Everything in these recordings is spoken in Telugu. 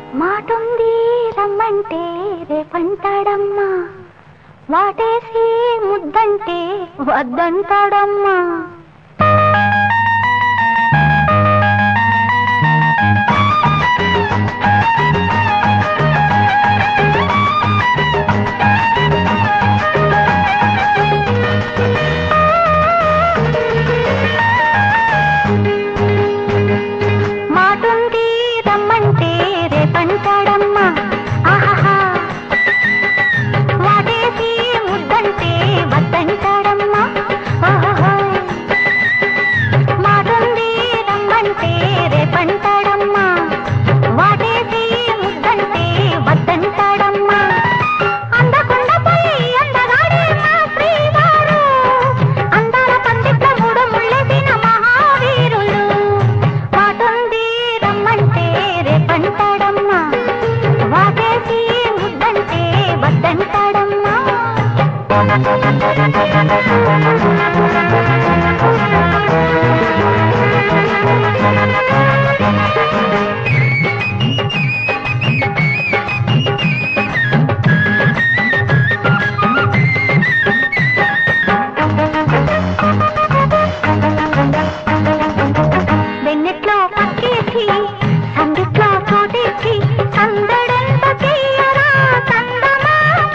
మాటుంది రమ్మంటే రేపంటాడమ్మా వాటేసి ముద్దంటే వద్దంటాడమ్మా మాటుంది రమ్మంటే రేపంటాడమ్మా ఆహాహా వాటేసి ముద్దంటే వద్దంటాడమ్మా ఓహోహో మాటుంది రమ్మంటే రేపంటాడమ్మా వాటేసి ముద్దంటే వద్దంటాడమ్మా అందకుండా పోయి అందగాడే మా శ్రీవారు అందాల పందిట్ల మూడు ముళ్ళేసిన మహావీరులు మాటుంది రమ్మంటే రేపంటాడమ్మా వాటేసి ముద్దంటే వద్దంటాడమ్మా వెన్నెట్లో పక్కేసి సందిట్లో చోటేసి సందడంత తీయరా చందమామ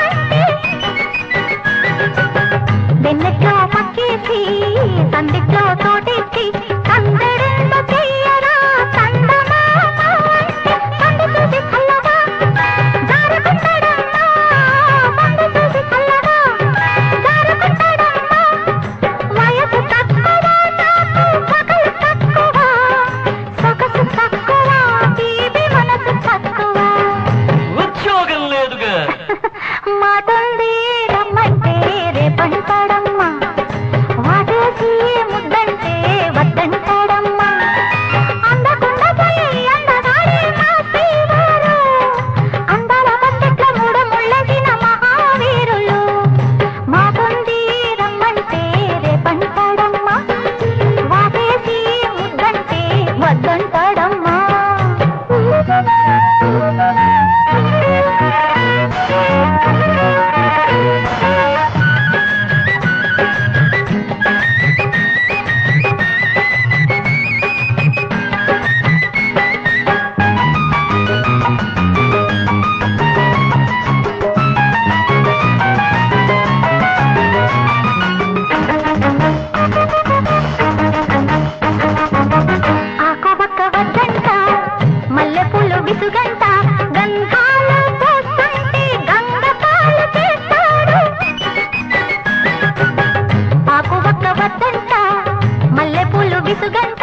వెన్నెట్లో పక్కేసి సందిట్లో చోటేసి సందడంత తీయరా చందమామ సందు చూసి చల్లగా జారుకుంటాడమ్మా సందు చూసి చల్లగా జారుకుంటాడమ్మా వయసు తక్కువ నాకు పగలు తక్కువ సొగసు తక్కువ తీపి మనసు తక్కువ ఉద్యోగం లేదుగా మాటుంది రమ్మంటే రేపంటాడమ్మా వాటేసి ముద్దంటే వద్దంటాడమ్మా అందకుండా పోయి అందగాడే మా శ్రీవారు అందాల పందిట్ల మూడు ముళ్ళసిన మహావీరులు మాటుంది రమ్మంటే రేపంటాడమ్మా వాటేసి ముద్దంటే వద్దంటాడమ్మా ఆకుబక్క వద్దంట మల్లెపూలు విసుగంట గంధాలు పోస్తుంటే గంగ పాలు చేస్తాడు ఆకుబక్క వద్దంట మల్లెపూలు విసుగంట